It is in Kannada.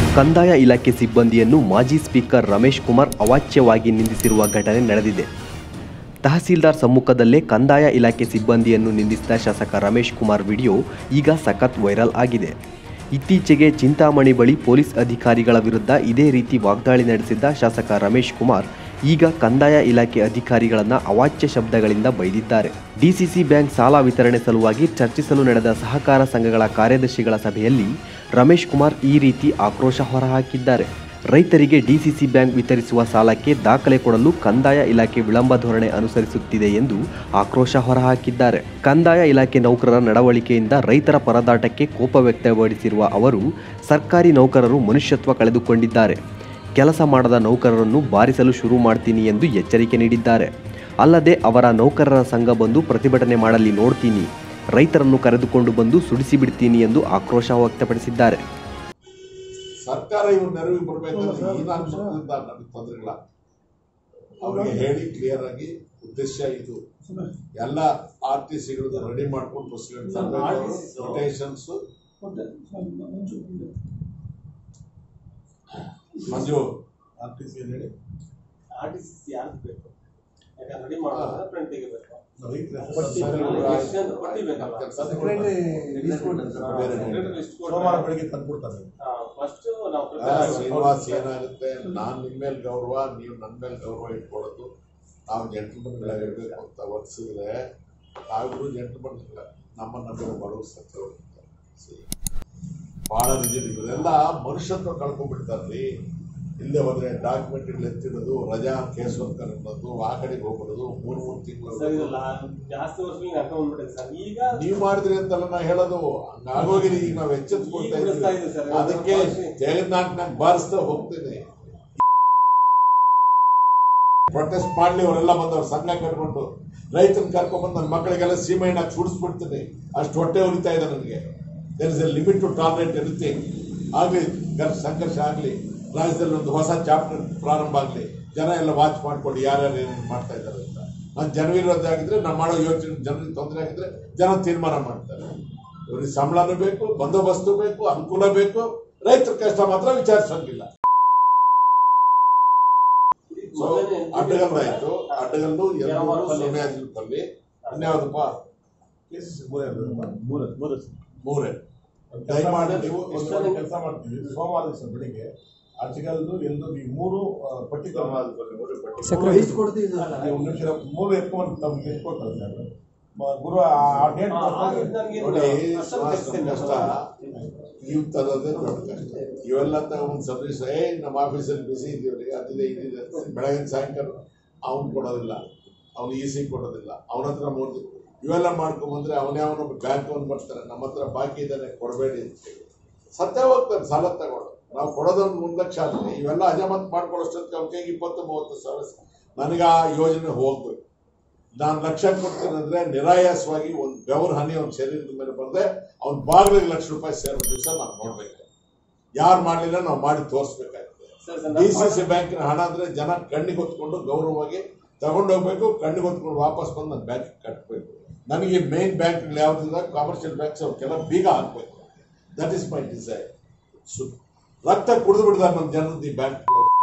ಕಂದಾಯ ಇಲಾಖೆ ಸಿಬ್ಬಂದಿಯನ್ನು ಮಾಜಿ ಸ್ಪೀಕರ್ ರಮೇಶ್ ಕುಮಾರ್ ಅವಾಚ್ಯವಾಗಿ ನಿಂದಿಸಿರುವ ಘಟನೆ ನಡೆದಿದೆ ತಹಸೀಲ್ದಾರ್ ಸಮ್ಮುಖದಲ್ಲೇ ಕಂದಾಯ ಇಲಾಖೆ ಸಿಬ್ಬಂದಿಯನ್ನು ನಿಂದಿಸಿದ ಶಾಸಕ ರಮೇಶ್ ಕುಮಾರ್ ವಿಡಿಯೋ ಈಗ ಸಖತ್ ವೈರಲ್ ಆಗಿದೆ ಇತ್ತೀಚೆಗೆ ಚಿಂತಾಮಣಿ ಬಳಿ ಪೊಲೀಸ್ ಅಧಿಕಾರಿಗಳ ವಿರುದ್ಧ ಇದೇ ರೀತಿ ವಾಗ್ದಾಳಿ ನಡೆಸಿದ್ದ ಶಾಸಕ ರಮೇಶ್ ಕುಮಾರ್ ಈಗ ಕಂದಾಯ ಇಲಾಖೆ ಅಧಿಕಾರಿಗಳನ್ನು ಅವಾಚ್ಯ ಶಬ್ದಗಳಿಂದ ಬೈದಿದ್ದಾರೆ ಡಿಸಿಸಿ ಬ್ಯಾಂಕ್ ಸಾಲ ವಿತರಣೆ ಸಲುವಾಗಿ ಚರ್ಚಿಸಲು ನಡೆದ ಸಹಕಾರ ಸಂಘಗಳ ಕಾರ್ಯದರ್ಶಿಗಳ ಸಭೆಯಲ್ಲಿ ರಮೇಶ್ ಕುಮಾರ್ ಈ ರೀತಿ ಆಕ್ರೋಶ ಹೊರಹಾಕಿದ್ದಾರೆ ರೈತರಿಗೆ ಡಿಸಿಸಿ ಬ್ಯಾಂಕ್ ವಿತರಿಸುವ ಸಾಲಕ್ಕೆ ದಾಖಲೆ ಕೊಡಲು ಕಂದಾಯ ಇಲಾಖೆ ವಿಳಂಬ ಧೋರಣೆ ಅನುಸರಿಸುತ್ತಿದೆ ಎಂದು ಆಕ್ರೋಶ ಹೊರಹಾಕಿದ್ದಾರೆ ಕಂದಾಯ ಇಲಾಖೆ ನೌಕರರ ನಡವಳಿಕೆಯಿಂದ ರೈತರ ಪರದಾಟಕ್ಕೆ ಕೋಪ ವ್ಯಕ್ತಪಡಿಸಿರುವ ಅವರು ಸರ್ಕಾರಿ ನೌಕರರು ಮನುಷ್ಯತ್ವ ಕಳೆದುಕೊಂಡಿದ್ದಾರೆ ಕೆಲಸ ಮಾಡದ ನೌಕರರನ್ನು ಬಾರಿಸಲು ಶುರು ಮಾಡ್ತೀನಿ ಎಂದು ಎಚ್ಚರಿಕೆ ನೀಡಿದ್ದಾರೆ ಅಲ್ಲದೆ ಅವರ ನೌಕರರ ಸಂಘ ಬಂದು ಪ್ರತಿಭಟನೆ ಮಾಡಲಿ ನೋಡ್ತೀನಿ ರೈತರನ್ನು ಕರೆದುಕೊಂಡು ಬಂದು ಸುಡಿಸಿ ಬಿಡ್ತೀನಿ ಎಂದು ಆಕ್ರೋಶ ವ್ಯಕ್ತಪಡಿಸಿದ್ದಾರೆ ಸರ್ಕಾರ ಇವ್ರ ನೆರವಿಗೆ ಬರ್ಬೇಕಂದ್ರೆ ಈ ನಾಲ್ಕರಿಂದ ನಮಗೆ ತೊಂದರೆಗಳ ಅವರಿಗೆ ಹೇಳಿ ಕ್ಲಿಯರ್ ಆಗಿ ಉದ್ದೇಶ ಇದು ಎಲ್ಲ ಆರ್ ಟಿ ಸಿಗಳದ್ದು ರೆಡಿ ಮಾಡ್ಕೊಂಡು ಬಸ್ಗಳು ತರಬೇಕು rotations Manju R T C ಹೇಳಿ ಆರ್ಟಿಸಿ ಯಾರ್ದು ಬೇಕು ಯಾಕಂದ್ರೆ ರೆಡಿ ಮಾಡೋದ್ರೆ ಫ್ರಂಟ್ ತೆಗಿಬೇಕು ಸೋಮವಾರ ಬೆಳಿಗ್ಗೆ ತಂದ್ಕೊಡ್ತಾರೆ ಫಸ್ಟ್ ನಾವು ಆ, prepare ಆಗ್ಬೇಕು. ಶ್ರೀನಿವಾಸ್ ಏನಾಗುತ್ತೆ ನಾನ್ ನಿಮ್ ಮೇಲೆ ಗೌರವ ನೀವು ನನ್ನ ಮೇಲೆ ಗೌರವ ಇಟ್ಕೊಳ್ಳೋದು ನಾವು ಜಂಟ್ಲ್ಮನ್ ಇರಬೇಕು ಅಂತ ವರ್ತಿಸಿದ್ರೆ ನಾವಿಬ್ರು ಜಂಟ್ಲ್ಮನ್ ಇಲ್ಲ ನಮ್ಮ ನಮಗೆ ಬಡವರು ಸತ್ತ ಬಹಳ ನಿಜ ಇವರೆಲ್ಲ ಮನುಷ್ಯತ್ವ ಕಳ್ಕೊಂಡ್ಬಿಡ್ತಾರ್ರಿ ಇಲ್ಲೇ ಹೋದ್ರೆ ಡಾಕ್ಯುಮೆಂಟ್ಗಳು ಎತ್ತಿಡೋದು ರಜಾ ಕೇಸ್ ವರ್ಕರ್ ಅನ್ನೋದು ಆ ಕಡೆಗೆ ಹೋಗ್ಬಿಡೋದು ಮೂರು ಮೂರು ಸರ್ ಇದು ತಿಂಗಳು ಲಾ- ಜಾಸ್ತಿ ವರ್ಷಗಳಿಗೆ ಅರ್ಥ ಬಂದ್ಬಿಟ್ಟಿದೆ ಸರ್ ಈಗ ನೀವು ಮಾಡಿದ್ರಿ ಅಂತಲ್ಲ ನಾ ಹೇಳೋದು ಹಂಗಾಗೋಗಿದೆ ಈಗ ನಾವು ಎಚ್ಚೆತ್ಕೊಳ್ತಾ ಈಗ ಬಿಡಿಸ್ತಾ ಇದೆ ಇದ್ದೀವಿ ಸರ್. ಅದಕ್ಕೆ ತೆಗೆದ್ನಾಕ್ ನಾನು ಬಾರಿಸ್ತಾ ಹೋಗ್ತೇನೆ ಪ್ರೊಟೆಸ್ಟ್ ಮಾಡ್ಲಿ ಅವರೆಲ್ಲ ಬಂದವ್ರು ಸಂಘ ಕಟ್ಕೊಂಡು ರೈತನ ಕರ್ಕೊಂಡ್ಬಂದು ನನ್ನ ಮಕ್ಕಳಿಗೆಲ್ಲ ಸೀಮೆಣ್ಣ ಚುಡಿಸ್ಬಿಡ್ತೀನಿ ಅಷ್ಟು ಹೊಟ್ಟೆ ಉರಿತಾ ಇದೆ ನನಗೆ there is a limit to tolerate anything ಆಗಲಿ ಸಂಘರ್ಷ ಆಗಲಿ ರಾಜ್ಯದಲ್ಲಿ ಒಂದು ಹೊಸ ಚಾಪ್ಟರ್ ಪ್ರಾರಂಭ ಆಗಲಿ ಜನ ಎಲ್ಲ ವಾಚ್ ಮಾಡ್ಕೊಂಡು ಯಾರ್ಯಾರು ಏನೇನು ಮಾಡ್ತಾ ಇದ್ದಾರೆ ಅಂತ ನಾನು ಜನವಿರೋಧ ಆಗಿದ್ರೆ ನಾನು ಮಾಡೋ ಯೋಚನೆ ಜನರಿಗೆ ತೊಂದರೆ ಆಗಿದ್ರೆ ಜನ ತೀರ್ಮಾನ ಮಾಡ್ತಾರೆ ಇವ್ರಿಗೆ ಸಂಬಳನೂ ಬೇಕು ಬಂದೋಬಸ್ತು ಬೇಕು ಅನುಕೂಲ ಬೇಕು ರೈತರ ಕಷ್ಟ ಮಾತ್ರ ವಿಚಾರಿಸೋಂಗಿಲ್ಲ ಸೊ ಅಡ್ಡಗಲ್ ಆಯ್ತು ಅಡ್ಡಗಲ್ಲು ಎಲ್ಲರೂ ಸೋಮ್ಯಾಜಿಪಲ್ಲಿ ಇನ್ಯಾವುದಪ್ಪ ಮೂರೇ ದಯಮಾಡಿ ನೀವು ಕೆಲಸ ಮಾಡ್ತೀವಿ ಸೋಮವಾರ ದಿವಸ ಬೆಳಿಗ್ಗೆ ಆರ್ಟಿಕಲ್ದು ಎಂದು ಈ ಮೂರು ಆ, ಪಟ್ಟಿ ತಗೊಂಡು ಎಷ್ಟು ಕೊಡ್ತೀವಿ ಸರ್ ನೀವು ಒಂದು ನಿಮಿಷ ಮೂರು ಎತ್ಕೊಂಡು ತಮ್ಗೆ ಎಷ್ಟು ಕೊಡ್ತಾರೆ ಸರ್ ಮ- ಗುರು ಆ- ಆ ಡೇಟ್ ಹಾ, ಹಾಗೆ ನನಗೆ ನೋಡಿ ಕಷ್ಟ ಸುಹಾಸ್ ತೆಗಿಸ್ತೀನಿ ಕಷ್ಟ ನೀವು ತರೋದೇ ದೊಡ್ಡ ಕಷ್ಟ ಇವೆಲ್ಲ ತಗೊಂಡ್ ಸರ್ವಿಸ್ ಏ ನಮ್ಮ ಆಫೀಸಲ್ಲಿ ಬಿಸಿ ಇದೀವ್ರಿ ಅದಿದೆ ಇದಿದೆ ಅಂತ ಬೆಳಗಿನ ಸಾಯಂಕಾಲ ಅವ್ನು ಕೊಡೋದಿಲ್ಲ ಅವ್ನು ಇ ಸಿ ಕೊಡೋದಿಲ್ಲ ಅವನ ಹತ್ರ ಮೂರು ಇವೆಲ್ಲ ಮಾಡ್ಕೊಂಬಂದ್ರೆ ಅವನೇ ಅವನೊಬ್ಬ ಬ್ಯಾಂಕ್ ಅವ್ನು ಬರ್ತಾರೆ ನಮ್ಮ ಹತ್ರ ಬಾಕಿ ಇದ್ದಾನೆ ಕೊಡಬೇಡಿ ಅಂತ ಹೇಳಿ. ಸತ್ಯ ಹೋಗ್ತಾನೆ ಸಾಲ ತಗೊಂಡು ನಾವು ಕೊಡೋದೊಂದು ಒಂದು ಲಕ್ಷ ಆದ್ರೆ ಇವೆಲ್ಲ ಅಜಾಮತ್ ಮಾಡ್ಕೊಳ್ಳೋಷ್ಟೊತ್ತಿಗೆ ಅವ್ನ ಕೈಗೆ ಇಪ್ಪತ್ತು ಮೂವತ್ತು ಸಾವಿರ ನನಗೆ ಆ ಯೋಜನೆ ಹೋಗ್ಬೇಕು ನಾನು ಲಕ್ಷ ಕೊಡ್ತೀನಿ ಅಂದ್ರೆ ನಿರಾಯಾಸವಾಗಿ ಒಂದು ಬೆವರ್ ಹನಿ ಅವ್ನ ಶರೀರದ ಮೇಲೆ ಬಂದ್ರೆ ಅವ್ನ ಬಾಗಿಲಿಗೆ ಲಕ್ಷ ರೂಪಾಯಿ ಸೇರೋ ದಿವಸ ನಾವು ನೋಡ್ಬೇಕು ಯಾರು ಮಾಡಲಿಲ್ಲ ನಾವು ಮಾಡಿ ತೋರಿಸ್ಬೇಕಾಗ್ತದೆ sir, sir, D C C ಬ್ಯಾಂಕಿನ ಹಣ ಅಂದ್ರೆ ಜನ ಕಣ್ಣಿಗೆ ಹೊತ್ಕೊಂಡು ಗೌರವವಾಗಿ ತಗೊಂಡೋಗ್ಬೇಕು ಕಣ್ಣಿಗೆ ಹೊತ್ಕೊಂಡು ವಾಪಸ್ ಬಂದು ನನ್ನ ಬ್ಯಾಂಕ್ ಕಟ್ಟಬೇಕು ನನಗೆ ಮೇನ್ ಬ್ಯಾಂಕ್ಗಳು ಯಾವ್ದಿಲ್ಲ ಕಾಮರ್ಷಿಯಲ್ ಬ್ಯಾಂಕ್ಸ್ ಅವಕ್ಕೆಲ್ಲ ಬೀಗ ಹಾಕ್ಬೇಕು ದಟ್ ಇಸ್ ಮೈ ಡಿಸೈರ್ ರಕ್ತ ಕುಡಿದು ಬಿಡ್ತಾರೆ ನಮ್ಮ ಜನರದ್ದು ಈ ಬ್ಯಾಂಕ್